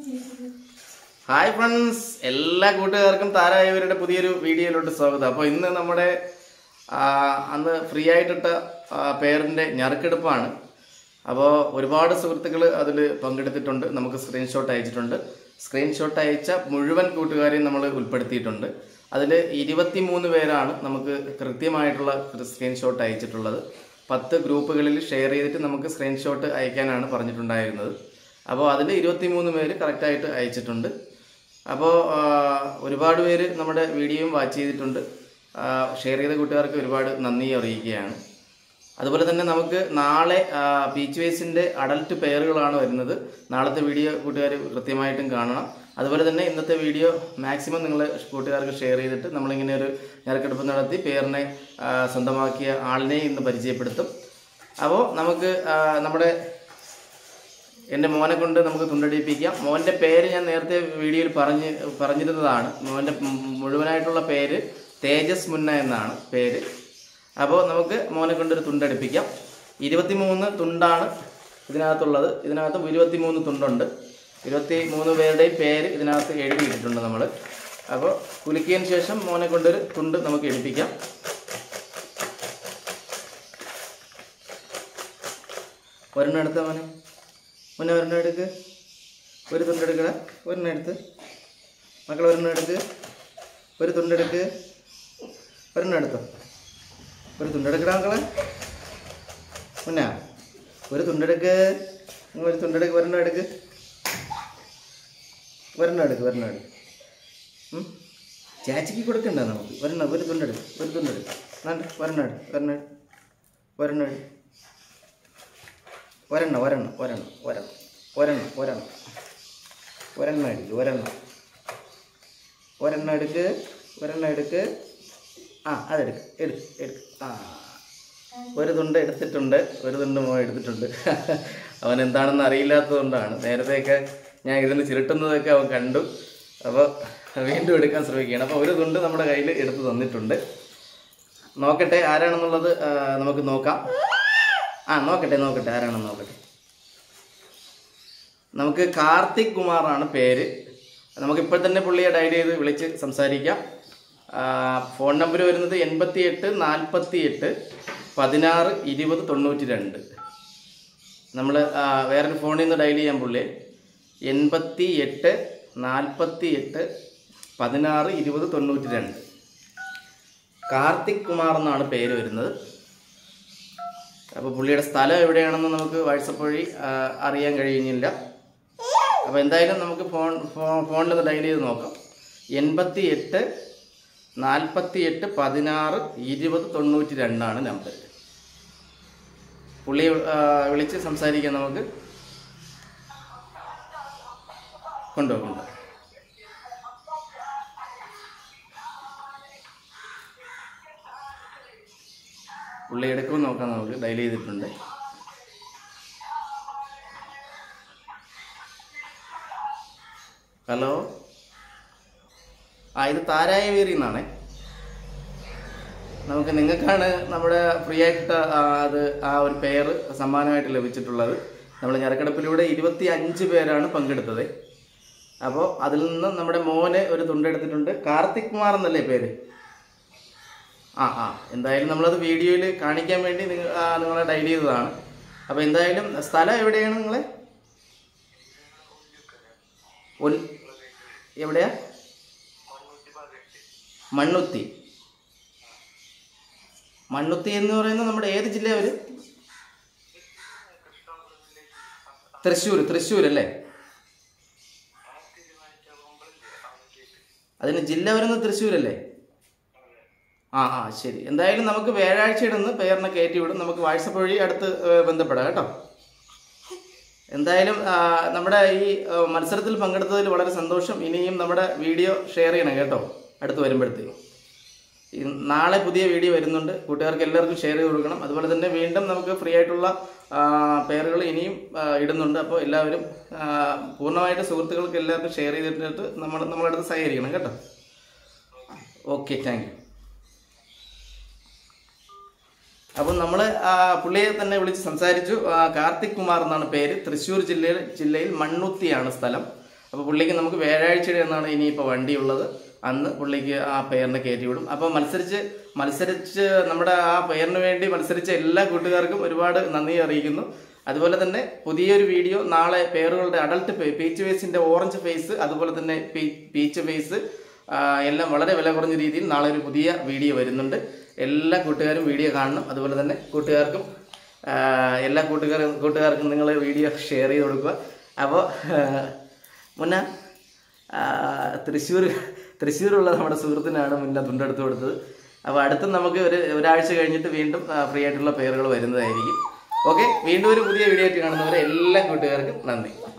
Hi friends എല്ലാ കൂട്ടുകാർക്കും താരായവരുടെ പുതിയൊരു വീഡിയോയിലോട്ട് സ്വാഗതം അപ്പോൾ ഇന്ന് നമ്മുടെ ആ, അന്ന് ഫ്രീ ആയിട്ടിട്ട ആ, പേരിൻ്റെ ഞറുക്കെടുപ്പാണ് അപ്പോൾ ഒരുപാട് സുഹൃത്തുക്കൾ അതിൽ പങ്കെടുത്തിട്ടുണ്ട് നമുക്ക് സ്ക്രീൻഷോട്ട് അയച്ചിട്ടുണ്ട് സ്ക്രീൻഷോട്ട് അയച്ച മുഴുവൻ കൂട്ടുകാരെയും നമ്മൾ ഉൾപ്പെടുത്തിയിട്ടുണ്ട് അതിൽ ഇരുപത്തി മൂന്ന് പേരാണ് നമുക്ക് കൃത്യമായിട്ടുള്ള സ്ക്രീൻഷോട്ട് അയച്ചിട്ടുള്ളത് പത്ത് ഗ്രൂപ്പുകളിൽ ഷെയർ ചെയ്തിട്ട് നമുക്ക് സ്ക്രീൻഷോട്ട് അയക്കാനാണ് പറഞ്ഞിട്ടുണ്ടായിരുന്നത് അപ്പോൾ അതിൽ ഇരുപത്തി മൂന്ന് പേര് കറക്റ്റായിട്ട് അയച്ചിട്ടുണ്ട് അപ്പോൾ ഒരുപാട് പേര് നമ്മുടെ വീഡിയോയും വാച്ച് ചെയ്തിട്ടുണ്ട് ആ, ഷെയർ ചെയ്ത കൂട്ടുകാർക്ക് ഒരുപാട് നന്ദി അറിയിക്കുകയാണ് അതുപോലെ തന്നെ നമുക്ക് നാളെ ബീച്ച് വേസിൻ്റെ അഡൽട്ട് പെയറുകളാണ് വരുന്നത് നാളത്തെ വീഡിയോ കൂട്ടുകാർ കൃത്യമായിട്ടും കാണണം അതുപോലെ തന്നെ ഇന്നത്തെ വീഡിയോ മാക്സിമം നിങ്ങൾ കൂട്ടുകാർക്ക് ഷെയർ ചെയ്തിട്ട് നമ്മളിങ്ങനെ ഒരു ഞെരക്കെടുപ്പ് നടത്തി പേരിനെ ആ, സ്വന്തമാക്കിയ ആളിനെ ഇന്ന് പരിചയപ്പെടുത്തും അപ്പോൾ നമുക്ക് ആ, നമ്മുടെ എൻ്റെ മോനെ കൊണ്ട് നമുക്ക് തുണ്ടടിപ്പിക്കാം മോൻ്റെ പേര് ഞാൻ നേരത്തെ വീഡിയോയിൽ പറഞ്ഞ് പറഞ്ഞിരുന്നതാണ് മോൻ്റെ മു- മുഴുവനായിട്ടുള്ള പേര് തേജസ് മുന്ന എന്നാണ് പേര് അപ്പോൾ നമുക്ക് മോനെ കൊണ്ടൊരു തുണ്ടടിപ്പിക്കാം ഇരുപത്തിമൂന്ന് തുണ്ടാണ് ഇതിനകത്തുള്ളത് ഇതിനകത്ത് ഇരുപത്തിമൂന്ന് തുണ്ടുണ്ട് ഇരുപത്തി മൂന്ന് പേരുടെയും പേര് ഇതിനകത്ത് എഴുതിയിട്ടിട്ടുണ്ട് നമ്മൾ അപ്പോൾ കുലുക്കിയതിന് ശേഷം മോനെ കൊണ്ടൊരു തുണ്ട് നമുക്ക് എടുപ്പിക്കാം ഒരെണ്ണം എടുത്ത മോനെ മോനെ ഒരെണ്ണം എടുക്ക് ഒരു തുണ്ടെടുക്കട ഒരെണ്ണം എടുത്ത് മക്കൾ ഒരെണ്ണം എടുക്ക് ഒരു തുണ്ടെടുക്ക് ഒരെണ്ണം എടുത്തോ ഒരു തുണ്ടെടുക്കടാ മക്കളെ മുന്നാ ഒരു തുണ്ടെടുക്ക് നിങ്ങൾ ഒരു തുണ്ടെടുക്ക് ഒരെണ്ണം എടുക്ക് ഒരെണ്ണം എടുക്ക് ഒരെണ്ണം എടുക്ക് ഉം. ചാച്ചിക്ക് കൊടുക്കണ്ട നമുക്ക് ഒരെണ്ണം ഒരു തുണ്ടെടുക്ക് ഒരു തുണ്ടെടുക്ക് വേണ്ട ഒരെണ്ണം എടുക്ക് ഒരെണ്ണം എടുക്ക് ഒരെണ്ണം എടുക്ക് ഒരെണ്ണം ഒരെണ്ണം ഒരെണ്ണം ഒരെണ്ണം ഒരെണ്ണം ഒരെണ്ണം ഒരെണ്ണം എടുക്ക് ഒരെണ്ണം ഒരെണ്ണം എടുക്ക് ഒരെണ്ണം എടുക്ക് ആ അതെടുക്ക് എടുക്ക് എടുക്ക് ആ ഒരു തുണ്ട് എടുത്തിട്ടുണ്ട് ഒരു തുണ്ട് മോ എടുത്തിട്ടുണ്ട് അവൻ എന്താണെന്ന് അറിയില്ലാത്തതുകൊണ്ടാണ് നേരത്തെയൊക്കെ ഞാൻ ഇരുന്ന് ചിരട്ടുന്നതൊക്കെ അവൻ കണ്ടു അപ്പോൾ വീണ്ടും എടുക്കാൻ ശ്രമിക്കുകയാണ് അപ്പോൾ ഒരു തുണ്ട് നമ്മുടെ കയ്യിൽ എടുത്ത് തന്നിട്ടുണ്ട് നോക്കട്ടെ ആരാണെന്നുള്ളത് ആ, നമുക്ക് നോക്കാം ആ നോക്കട്ടെ നോക്കട്ടെ ആരാണെന്ന് നോക്കട്ടെ നമുക്ക് കാർത്തിക് കുമാറാണ് പേര് നമുക്ക് ഇപ്പോൾ തന്നെ പുള്ളിയെ ഡയൽ ചെയ്ത് വിളിച്ച് സംസാരിക്കാം ആ, ഫോൺ നമ്പർ വരുന്നത് എൺപത്തി എട്ട് നാൽപ്പത്തി എട്ട് പതിനാറ് ഇരുപത് തൊണ്ണൂറ്റി രണ്ട് നമ്മൾ വേറൊരു ഫോണിൽ നിന്ന് ഡയൽ ചെയ്യാൻ പുള്ളിയെ എൺപത്തി എട്ട് നാൽപ്പത്തി എട്ട് പതിനാറ് ഇരുപത് തൊണ്ണൂറ്റി രണ്ട് കാർത്തിക് കുമാർ എന്നാണ് പേര് വരുന്നത് അപ്പോൾ പുള്ളിയുടെ സ്ഥലം എവിടെയാണെന്ന് നമുക്ക് വാട്സപ്പ് വഴി ആ, അറിയാൻ കഴിയുന്നില്ല അപ്പോൾ എന്തായാലും നമുക്ക് ഫോൺ ഫോ- ഫോണിൽ ഒന്ന് ഡയൽ ചെയ്ത് നോക്കാം എൺപത്തി എട്ട് നാൽപ്പത്തി എട്ട് പതിനാറ് ഇരുപത് തൊണ്ണൂറ്റി രണ്ടാണ് നമ്പർ പുള്ളി ആ, വിളിച്ച് സംസാരിക്കാം നമുക്ക് കൊണ്ടുപോകും കൊണ്ടുപോകും പുള്ളി എടുക്കുമെന്ന് നോക്കാം നമുക്ക് ഡയൽ ചെയ്തിട്ടുണ്ട് ഹലോ ആ ഇത് താരായ വീറി എന്നാണേ നമുക്ക് നിങ്ങൾക്കാണ് നമ്മുടെ ഫ്രീ ആയിട്ട് ആ, അത് ആ ഒരു പേർ സമ്മാനമായിട്ട് ലഭിച്ചിട്ടുള്ളത് നമ്മൾ ഞരക്കടപ്പിലൂടെ ഇരുപത്തി അഞ്ച് പേരാണ് പങ്കെടുത്തത് അപ്പോൾ അതിൽ നിന്ന് നമ്മുടെ മോന് ഒരു തുണ്ടെടുത്തിട്ടുണ്ട് കാർത്തിക് കുമാർ എന്നല്ലേ പേര് ആ ആ എന്തായാലും നമ്മളത് വീഡിയോയിൽ കാണിക്കാൻ വേണ്ടി നിങ്ങൾ ആ, നിങ്ങളെ ഡയൽ ചെയ്തതാണ് അപ്പോൾ എന്തായാലും സ്ഥലം എവിടെയാണ് നിങ്ങളെ ഒൽ- എവിടെയാ മണ്ണുത്തി മണ്ണുത്തി എന്ന് പറയുന്നത് നമ്മുടെ ഏത് ജില്ല വരും തൃശ്ശൂർ തൃശ്ശൂർ അല്ലേ അതിന് ജില്ല വരുന്നത് തൃശ്ശൂരല്ലേ ആ ആ ശരി എന്തായാലും നമുക്ക് വ്യാഴാഴ്ച ഇടുന്ന് പേരിനെ കയറ്റി വിടും നമുക്ക് വാട്സപ്പ് വഴി അടുത്ത് ഏ, ബന്ധപ്പെടാം കേട്ടോ എന്തായാലും ആ, നമ്മുടെ ഈ ആ, മത്സരത്തിൽ പങ്കെടുത്തതിൽ വളരെ സന്തോഷം ഇനിയും നമ്മുടെ വീഡിയോ ഷെയർ ചെയ്യണം കേട്ടോ അടുത്ത് വരുമ്പോഴത്തേക്കും ഈ നാളെ പുതിയ വീഡിയോ വരുന്നുണ്ട് കൂട്ടുകാർക്ക് എല്ലാവർക്കും ഷെയർ ചെയ്ത് കൊടുക്കണം അതുപോലെ തന്നെ വീണ്ടും നമുക്ക് ഫ്രീ ആയിട്ടുള്ള പേരുകൾ ഇനിയും ആ, ഇടുന്നുണ്ട് അപ്പോൾ എല്ലാവരും ആ, പൂർണ്ണമായിട്ട് സുഹൃത്തുക്കൾക്ക് എല്ലാവർക്കും ഷെയർ ചെയ്തിട്ട് നമ്മൾ നമ്മളടുത്ത് സഹകരിക്കണം കേട്ടോ ഓക്കെ താങ്ക് യു അപ്പം നമ്മൾ പുള്ളിയെ തന്നെ വിളിച്ച് സംസാരിച്ചു ആ, കാർത്തിക് കുമാർ എന്നാണ് പേര് തൃശ്ശൂർ ജില്ലയിൽ ജില്ലയിൽ മണ്ണുത്തിയാണ് സ്ഥലം അപ്പോൾ പുള്ളിക്ക് നമുക്ക് വ്യാഴാഴ്ചയുടെ എന്നാണ് ഇനിയിപ്പോൾ വണ്ടിയുള്ളത് അന്ന് പുള്ളിക്ക് ആ പെയറിനെ കയറ്റി വിടും അപ്പോൾ മത്സരിച്ച് മത്സരിച്ച് നമ്മുടെ ആ പെയറിന് വേണ്ടി മത്സരിച്ച എല്ലാ കൂട്ടുകാർക്കും ഒരുപാട് നന്ദി അറിയിക്കുന്നു അതുപോലെ തന്നെ പുതിയൊരു വീഡിയോ നാളെ പേറുകളുടെ അഡൽട്ട് പീച്ച് ഫേസിന്റെ ഓറഞ്ച് ഫേസ് അതുപോലെ തന്നെ പീച്ച് ഫേസ് എല്ലാം വളരെ വില കുറഞ്ഞ രീതിയിൽ നാളെ ഒരു പുതിയ വീഡിയോ വരുന്നുണ്ട് എല്ലാ കൂട്ടുകാരും വീഡിയോ കാണണം അതുപോലെ തന്നെ കൂട്ടുകാർക്കും ആ, എല്ലാ കൂട്ടുകാരും കൂട്ടുകാർക്കും നിങ്ങൾ വീഡിയോ ഷെയർ ചെയ്ത് കൊടുക്കുക അപ്പോൾ മുന്ന ആ, തൃശ്ശൂർ തൃശ്ശൂരുള്ള നമ്മുടെ സുഹൃത്തിനാണ് മുന്നേ തുണ്ടെടുത്ത് കൊടുത്തത് അപ്പോൾ അടുത്ത് നമുക്ക് ഒരു ഒരാഴ്ച കഴിഞ്ഞിട്ട് വീണ്ടും ഫ്രീ ആയിട്ടുള്ള പേരുകൾ വരുന്നതായിരിക്കും ഓക്കെ വീണ്ടും ഒരു പുതിയ വീഡിയോ ആയിട്ട് കാണുന്നവരെ എല്ലാ കൂട്ടുകാർക്കും നന്ദി